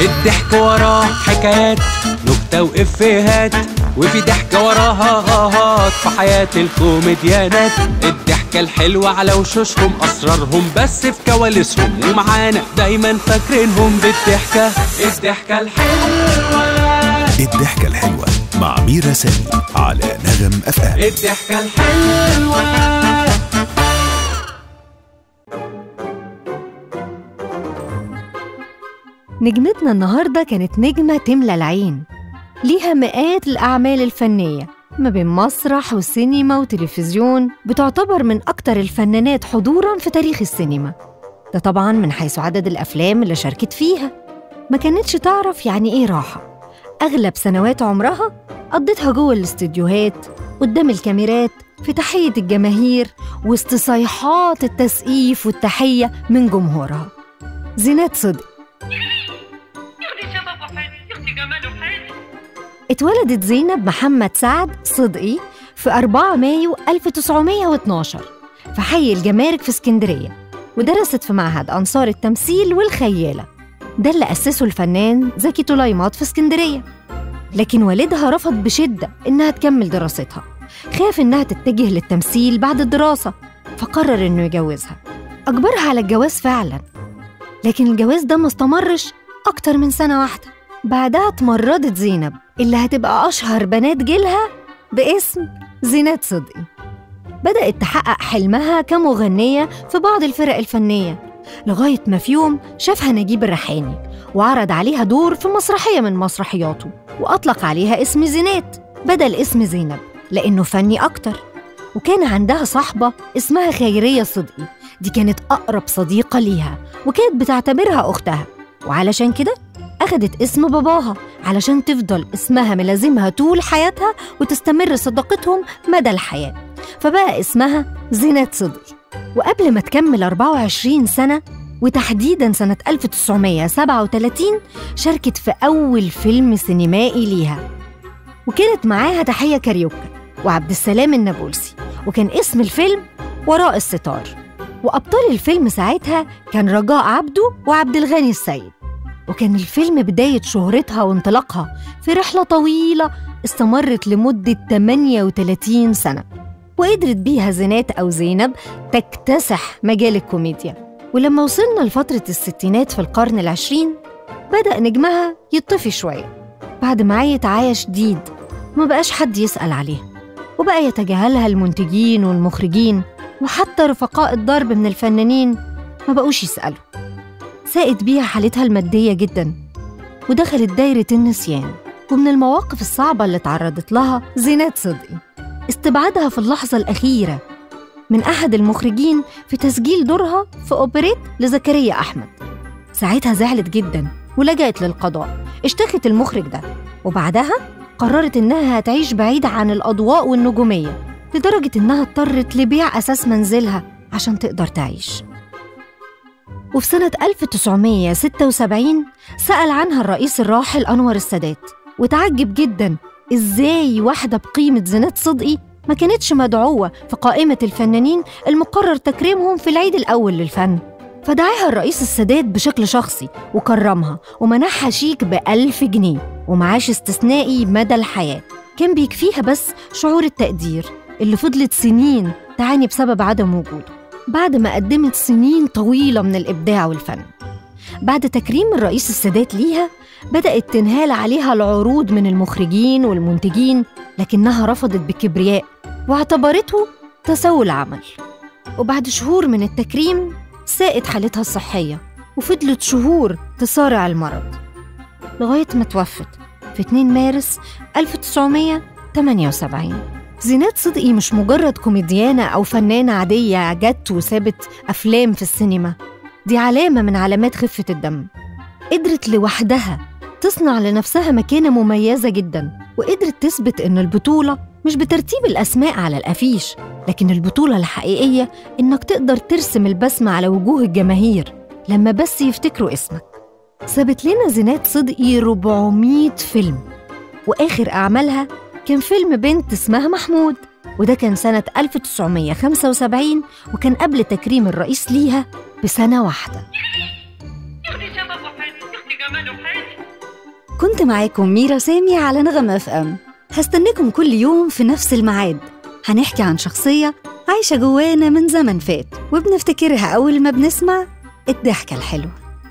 الضحك وراه حكايات نكتة وإفيهات وفي ضحكة وراها هاهات في حياة الكوميديانات الضحكة الحلوة على وشوشهم أسرارهم بس في كواليسهم ومعانا دايما فاكرينهم بالضحكة الضحكة الحلوة الضحكة الحلوة مع ميرا سامي على نغم اف ام الضحكة الحلوة نجمتنا النهاردة كانت نجمة تملى العين ليها مئات الأعمال الفنية ما بين مسرح وسينما وتلفزيون بتعتبر من أكتر الفنانات حضوراً في تاريخ السينما ده طبعاً من حيث عدد الأفلام اللي شاركت فيها ما كانتش تعرف يعني إيه راحة أغلب سنوات عمرها قضتها جوه الاستديوهات قدام الكاميرات في تحية الجماهير وسط صيحات التسقيف والتحية من جمهورها زينات صدقي يغني شبابه حلو يغني جماله حلو اتولدت زينب محمد سعد صدقي في 4 مايو 1912 في حي الجمارك في اسكندرية ودرست في معهد أنصار التمثيل والخيالة ده اللي أسسه الفنان زكي طليمات في اسكندرية لكن والدها رفض بشدة إنها تكمل دراستها خاف إنها تتجه للتمثيل بعد الدراسة فقرر إنه يجوزها أجبرها على الجواز فعلا لكن الجواز ده ما استمرش أكتر من سنة واحدة بعدها اتمردت زينب اللي هتبقى أشهر بنات جيلها باسم زينات صدقي بدأت تحقق حلمها كمغنية في بعض الفرق الفنية لغاية ما في يوم شافها نجيب الريحاني وعرض عليها دور في مسرحية من مسرحياته وأطلق عليها اسم زينات بدل اسم زينب لأنه فني أكتر وكان عندها صاحبة اسمها خيرية صدقي دي كانت أقرب صديقة ليها وكانت بتعتبرها أختها وعلشان كده أخدت اسم باباها علشان تفضل اسمها ملازمها طول حياتها وتستمر صداقتهم مدى الحياة فبقى اسمها زينات صدقي وقبل ما تكمل 24 سنة وتحديدا سنة 1937 شاركت في أول فيلم سينمائي ليها وكانت معاها تحية كاريوكا وعبد السلام النابلسي وكان اسم الفيلم وراء الستار وأبطال الفيلم ساعتها كان رجاء عبده وعبد الغني السيد وكان الفيلم بداية شهرتها وانطلاقها في رحلة طويلة استمرت لمدة 38 سنة وقدرت بيها زينات أو زينب تكتسح مجال الكوميديا ولما وصلنا لفترة الستينات في القرن العشرين بدأ نجمها يطفي شوية بعد ما عيت عيا شديد ما بقاش حد يسأل عليها وبقى يتجاهلها المنتجين والمخرجين وحتى رفقاء الضرب من الفنانين ما بقوش يسألوا ساءت بيها حالتها المادية جدا ودخلت دايرة النسيان ومن المواقف الصعبة اللي تعرضت لها زينات صدقي استبعادها في اللحظة الأخيرة من أحد المخرجين في تسجيل دورها في أوبريت لزكريا أحمد ساعتها زعلت جدا ولجأت للقضاء اشتكت المخرج ده وبعدها قررت إنها هتعيش بعيدة عن الأضواء والنجومية لدرجة إنها اضطرت لبيع أساس منزلها عشان تقدر تعيش وفي سنة 1976 سأل عنها الرئيس الراحل أنور السادات وتعجب جدا إزاي واحدة بقيمة زينات صدقي ما كانتش مدعوة في قائمة الفنانين المقرر تكريمهم في العيد الأول للفن فدعاها الرئيس السادات بشكل شخصي وكرمها ومنحها شيك بألف جنيه ومعاش استثنائي مدى الحياة كان بيكفيها بس شعور التقدير اللي فضلت سنين تعاني بسبب عدم وجوده بعد ما قدمت سنين طويلة من الإبداع والفن بعد تكريم الرئيس السادات ليها بدأت تنهال عليها العروض من المخرجين والمنتجين لكنها رفضت بكبرياء واعتبرته تسول عمل وبعد شهور من التكريم ساءت حالتها الصحية وفضلت شهور تصارع المرض لغاية ما توفت في 2 مارس 1978 زينات صدقي مش مجرد كوميديانة أو فنانة عادية جت وسابت أفلام في السينما دي علامة من علامات خفة الدم قدرت لوحدها تصنع لنفسها مكانة مميزة جدا وقدرت تثبت إن البطولة مش بترتيب الأسماء على الأفيش لكن البطولة الحقيقية إنك تقدر ترسم البسمة على وجوه الجماهير لما بس يفتكروا اسمك سابت لنا زينات صدقي 400 فيلم وآخر أعمالها كان فيلم بنت اسمها محمود وده كان سنة 1975 وكان قبل تكريم الرئيس ليها بسنة واحدة يغني شبابه حلو يغني جماله حلو كنت معاكم ميرا سامي على نغم اف ام هستناكم كل يوم في نفس الميعاد هنحكي عن شخصية عايشة جوانا من زمن فات وبنفتكرها أول ما بنسمع الضحكة الحلوة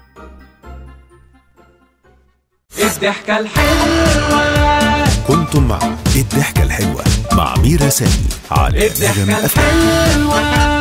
الضحكة الحلوة كنتم مع الضحكة الحلوة مع ميرا سامي على نغم الضحكة أف أم الحلوة